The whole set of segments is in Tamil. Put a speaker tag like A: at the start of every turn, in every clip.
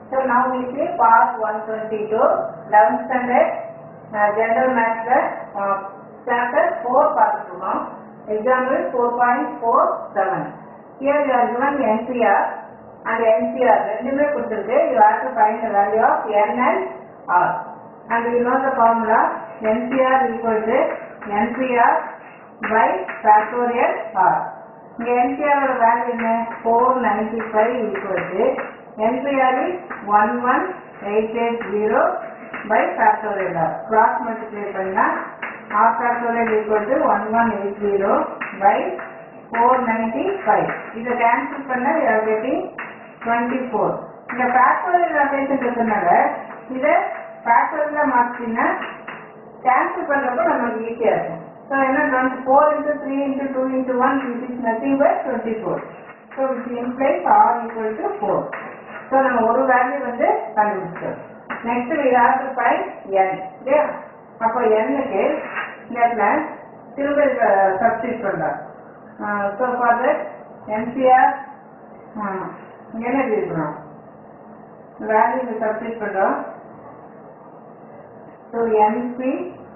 A: So now we see part 122, 11th standard, uh, general maths, uh, chapter 4 பார்த்துருக்கோம் example 4.47 here you are given NCR and NCR ரெண்டுமே கொடுத்திருக்கு you have to find the value of N and R and you know the formula NCR equal to NCR by factorial R இங்க NCR ஓட வேல்யூ என்ன 495 equal to NCR is 11880 by factorial R cross multiply பண்ணா R factorial equal to 1180 by 495 இதை கேன்சல் பண்ண we are getting 24 இந்த factorial notation இருக்கிறதுனால இதை factorial மாற்றினா கேன்சல் பண்றப்ப நமக்கு ஈஸியா இருக்கும் ஸோ என்ன twenty four into three into two into one it is nothing but twenty four so which implies R equal to four so நம்ம ஒரு வேல்யூ வந்து கண்டுபிடிச்சோம் next we have to find N இல்லையா அப்போ எண்ணுக்கு இந்த இடத்துல திரும்ப சப்ஸ்டிட் பண்ணலாம் ஸோ ஃபார் தட் என்சிஆர் என்ன இருக்கிறோம் வேல்யூ சப்ஸ்டிட் பண்ணுறோம் ஸோ என்பி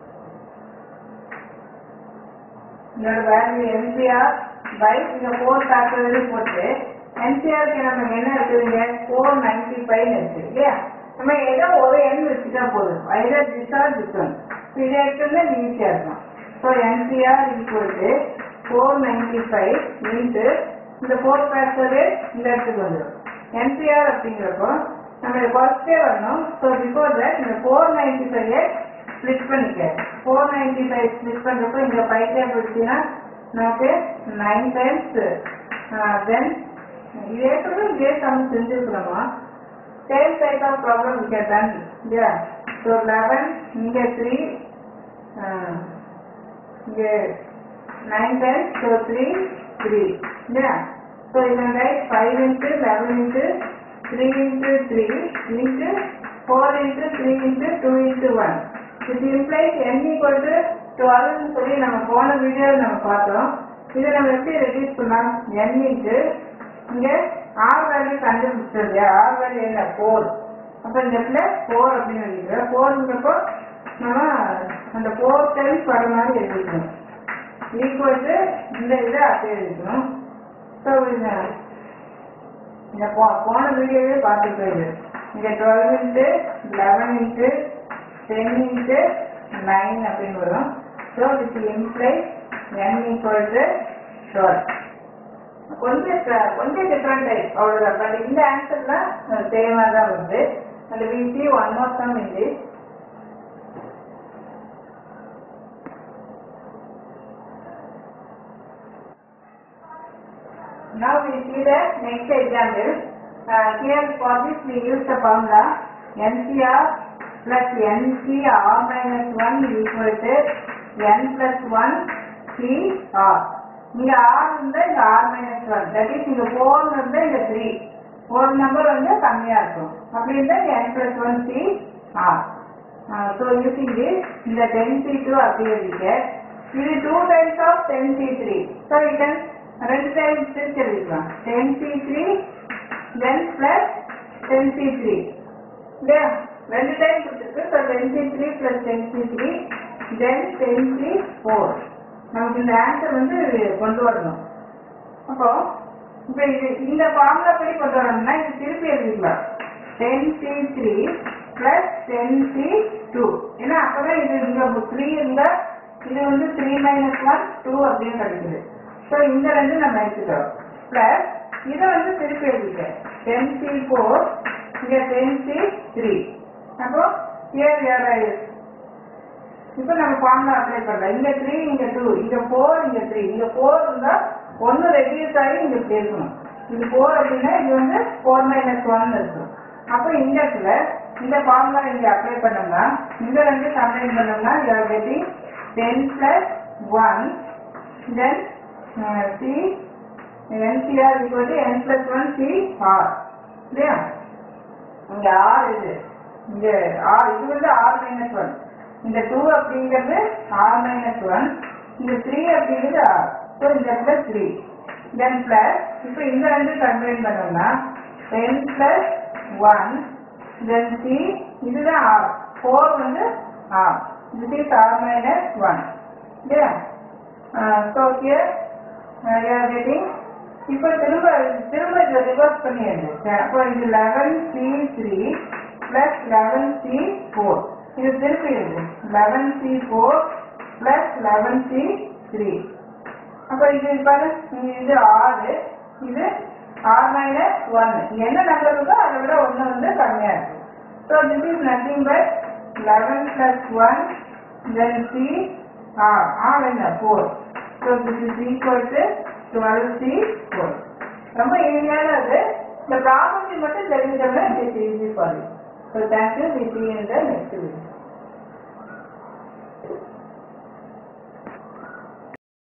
A: இதோட வேல்யூ என்சிஆர் பை இந்த ஃபோர் ஃபேக்டரியும் போட்டு என்சிஆருக்கு நம்ம என்ன இருக்குதுங்க ஃபோர் நைன்டி ஃபைவ் இருக்கு இல்லையா நம்ம ஏதோ ஒரு எண் வச்சுட்டா போதும் either this R this one இதை எடுத்துருந்தா ஈஸியாக இருக்கும் so NCR equal to four ninety five into இந்த ஃபோர் ஃபேக்டரு இந்த இடத்துக்கு வந்துடும் என்சிஆர் அப்படிங்கிறப்போ நம்ம இதை குறைச்சே வரணும் ஸோ பிஃபோர் தட் இந்த ஃபோர் நைன்டி ஃபைவ் ஸ்ப்ளிட் பண்ணிக்க ஃபோர் நைன்டி ஃபைவ் ஸ்ப்ளிட் பண்ணுறப்போ இங்கே ஃபைவ் டைம் பிடிச்சிங்கன்னா நமக்கு நைன் டைம்ஸ் தென் இதே கூட இதே சம் செஞ்சுருக்கிறோமா சேம் டைப் ஆஃப் ப்ராப்ளம் இங்கே டன் இல்லையா ஸோ லெவன் இங்கே த்ரீ இங்கே nine times so three three இல்லையா ஸோ இவன் right five into eleven into three into three into four into three into two into one இது இம்ப்ளைஸ் என் ஈக்குவல் டு டுவெல்னு சொல்லி நம்ம போன வீடியோவில் நம்ம பார்த்தோம் இதை நம்ம எப்படி ரெடியூஸ் பண்ணலாம் என் இன்ட்டு இங்கே ஆர் வேல்யூ கண்டுபிடிச்சோம் இல்லையா ஆர் வேல்யூ என்ன ஃபோர் அப்போ இந்த இடத்துல ஃபோர் அப்படின்னு எழுதிக்கிறோம் ஃபோருங்கிறப்போ நம்ம அந்த ஃபோர் டைம்ஸ் வர மாதிரி எழுதிக்கணும் ஈக்குவல் டு இந்த இதை அப்படியே எழுதிக்கணும் ஸோ இந்த இந்த போ போன வீடியோவே பார்த்துட்டு இது இங்கே twelve into eleven into ten into nine அப்படின்னு வரும் so which imply N equal to twelve கொஞ்சம் ட- கொஞ்சம் டிஃப்ரெண்ட் டைப் அவ்வளோதான் பட் இந்த ஆன்சர்லாம் சேமாக தான் வருது அந்த we see one more sum in Now we see the next example. Uh, here for this we use the formula NCR plus NCR minus 1 equal to N plus 1 CR. இங்க R இருந்தா இங்க R minus 1. That is இங்க 4 இருந்தா இங்க 3. ஒரு நம்பர் வந்து கம்மியா இருக்கும் அப்படி இருந்தா N plus 1 CR. Uh, so using this இந்த 10C2 அப்படியே இருக்கு இது 2 times of 10C3. So you can ரெண்டு டைம் பிரிச்சு எழுதிக்கலாம் ten C three then plus ten C three இல்லையா ரெண்டு டைம் கொடுத்துருக்கு so ten C three plus ten C three then ten C four நமக்கு இந்த ஆன்சர் வந்து கொண்டு வரணும் அப்போ இப்போ இது இந்த ஃபார்முலா படி கொண்டு வரணும்னா இது திருப்பி எழுதிக்கலாம் ten C three plus ten C two ஏன்னா அப்பதான் இது இங்க த்ரீ இருந்தா இது வந்து த்ரீ மைனஸ் ஒன் டூ அப்படின்னு கிடைக்குது ஸோ இந்த ரெண்டு நம்ம எடுத்துக்கிறோம் ப்ளஸ் இதை வந்து திருப்பி எழுதிக்க டென் சி ஃபோர் இங்கே டென் சி த்ரீ அப்போ ஏர் ஏர் இப்போ நம்ம ஃபார்முலா அப்ளை பண்ணலாம் இங்க த்ரீ இங்க டூ இங்க ஃபோர் இங்க த்ரீ இங்க ஃபோர் இருந்தா ஒன்று ரெடியூஸ் ஆகி இங்க இப்படி இருக்கணும் இது ஃபோர் அப்படின்னா இது வந்து ஃபோர் மைனஸ் ஒன் இருக்கும் அப்போ இந்த இடத்துல இந்த ஃபார்முலா இங்க அப்ளை பண்ணோம்னா இந்த ரெண்டு கம்பைன் பண்ணோம்னா you are getting ten plus one then C NCR equal to n plus 1 C R இல்லையா இங்க R இது இங்க R இது வந்து R minus 1 இந்த 2 அப்படிங்கிறது R minus 1 இந்த 3 அப்படிங்கிறது R ஸோ இந்த இடத்துல 3 தென் பிளஸ் இப்போ இந்த ரெண்டு கம்பைன் பண்ணோம்னா 10 பிளஸ் 1 தென் சி இதுதான் ஆர் ஃபோர் வந்து R this is R minus one இல்லையா so here you are getting இப்போ திரும்ப திரும்ப இதை ரிவர்ஸ் பண்ணி எழுது அப்போ இது eleven C three plus eleven C four இது திருப்பி எழுது eleven C four plus eleven C three அப்போ இது பாரு இது ஆறு இது ஆர் மைனஸ் ஒன் என்ன நம்பர் இருக்கோ அதை விட ஒன்று வந்து கம்மியாக இருக்கு so this is nothing but eleven plus one then C R R என்ன four so this is equal to twelve C four ரொம்ப எளிமையானது இந்த ப்ராபர்ட்டி மட்டும் தெரிஞ்சவங்க it is easy for you so thank you we see in the next video